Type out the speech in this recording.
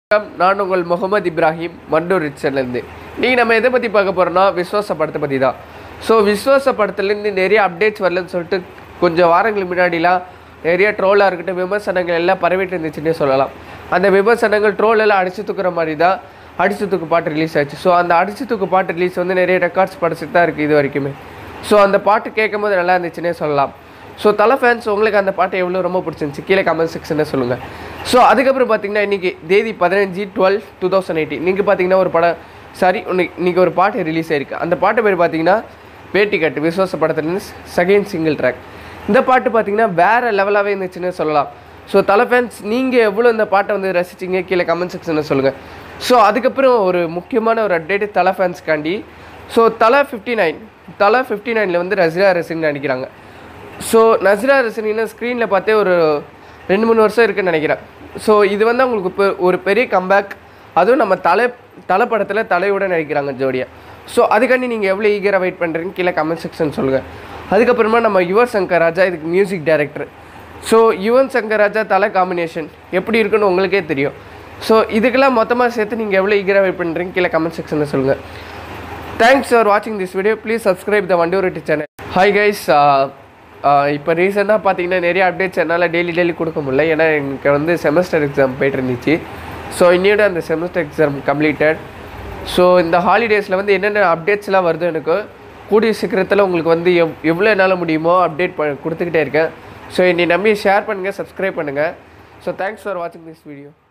வணக்கம் நான் உங்கள் முகமது இப்ராஹிம் மண்டூர் ரிச்சர்லேருந்து நீங்கள் நம்ம எதை பற்றி பார்க்க போகிறோம்னா விஸ்வாச படத்தை பற்றி தான் ஸோ விஸ்வாச படத்துலேருந்து நிறைய அப்டேட்ஸ் வரலன்னு சொல்லிட்டு கொஞ்சம் வாரங்களுக்கு முன்னாடிலாம் நிறைய ட்ரோலாக இருக்கட்டும் விமர்சனங்கள் எல்லாம் பரவிட்டு இருந்துச்சுன்னே சொல்லலாம் அந்த விமர்சனங்கள் ட்ரோல் எல்லாம் அடிச்சு தூக்குற மாதிரி தான் அடிச்சு தூக்கு பாட்டு ரிலீஸ் ஆச்சு ஸோ அந்த அடிச்சு தூக்கு பாட்டு ரிலீஸ் வந்து நிறைய ரெக்கார்ட்ஸ் படிச்சுட்டு தான் இருக்குது இது வரைக்குமே ஸோ அந்த பாட்டு கேட்கும் போது நல்லா இருந்துச்சுன்னே சொல்லலாம் ஸோ தலை ஃபேன்ஸ் உங்களுக்கு அந்த பாட்டு எவ்வளோ ரொம்ப பிடிச்சிருந்துச்சு கீழே கமெண்ட் செக்ஷனில் சொல்லுங்கள் ஸோ அதுக்கப்புறம் பார்த்தீங்கன்னா இன்றைக்கி தேதி பதினஞ்சு டுவெல் டூ தௌசண்ட் எயிட்டீன் நீங்கள் பார்த்தீங்கன்னா ஒரு படம் சாரி இன்னைக்கு ஒரு பாட்டு ரிலீஸ் ஆயிருக்கு அந்த பாட்டு பேர் பார்த்தீங்கன்னா பேட்டி கட்டு விஸ்வாச படத்துலேருந்து செகண்ட் சிங்கிள் ட்ராக் இந்த பாட்டு பார்த்தீங்கன்னா வேறு லெவலாகவே இருந்துச்சுன்னு சொல்லலாம் ஸோ தலை ஃபேன்ஸ் நீங்கள் எவ்வளோ இந்த பாட்டை வந்து ரசிச்சிங்க கீழே கமெண்ட் செக்ஷனில் சொல்லுங்கள் ஸோ அதுக்கப்புறம் ஒரு முக்கியமான ஒரு அப்டேட்டு தலை ஃபேன்ஸ்க்காண்டி ஸோ தலை ஃபிஃப்டி நைன் தலை ஃபிஃப்டி நைனில் வந்து ரசிகா ரசின்னு நடிக்கிறாங்க ஸோ நஸ்ரா ரசனின்னா ஸ்க்ரீனில் பார்த்தே ஒரு ரெண்டு மூணு வருஷம் இருக்குன்னு நினைக்கிறேன் ஸோ இது வந்து அவங்களுக்கு இப்போ ஒரு பெரிய கம்பேக் அதுவும் நம்ம தலை தலை படத்தில் தலையோட நடிக்கிறாங்க ஜோடியா ஸோ அதுக்காண்டி நீங்கள் எவ்வளோ ஈகராக வெயிட் பண்ணுறீங்க கீழே கமெண்ட் செக்ஷன் சொல்லுங்கள் அதுக்கப்புறமா நம்ம யுவர் சங்கர் ராஜா இதுக்கு music director so Yuvan Shankar Raja தலை காம்பினேஷன் எப்படி இருக்குன்னு உங்களுக்கே தெரியும் ஸோ இதுக்கெல்லாம் மொத்தமாக சேர்த்து நீங்கள் எவ்வளோ ஈகராக வெயிட் பண்ணுறீங்க கீழே கமெண்ட் செக்ஷனில் சொல்லுங்கள் தேங்க்ஸ் ஃபார் வாட்சிங் this video please subscribe the வண்டியூரிட்டி சேனல் ஹாய் கைஸ் இப்போ ரீசெண்டாக பார்த்தீங்கன்னா நிறைய அப்டேட்ஸ் என்னால் டெய்லி டெய்லி கொடுக்க முடியல ஏன்னா எனக்கு வந்து செமஸ்டர் எக்ஸாம் போயிட்டு இருந்துச்சு ஸோ இன்னையோட அந்த செமஸ்டர் எக்ஸாம் கம்ப்ளீட்டட் ஸோ இந்த ஹாலிடேஸில் வந்து என்னென்ன அப்டேட்ஸ்லாம் வருதோ எனக்கு கூடிய சீக்கிரத்தில் உங்களுக்கு வந்து எவ் எவ்வளோ என்னால் முடியுமோ அப்டேட் ப கொடுத்துக்கிட்டே இருக்கேன் ஸோ என்னை நம்பி ஷேர் பண்ணுங்கள் சப்ஸ்கிரைப் பண்ணுங்கள் ஸோ தேங்க்ஸ் ஃபார் வாட்சிங் திஸ் வீடியோ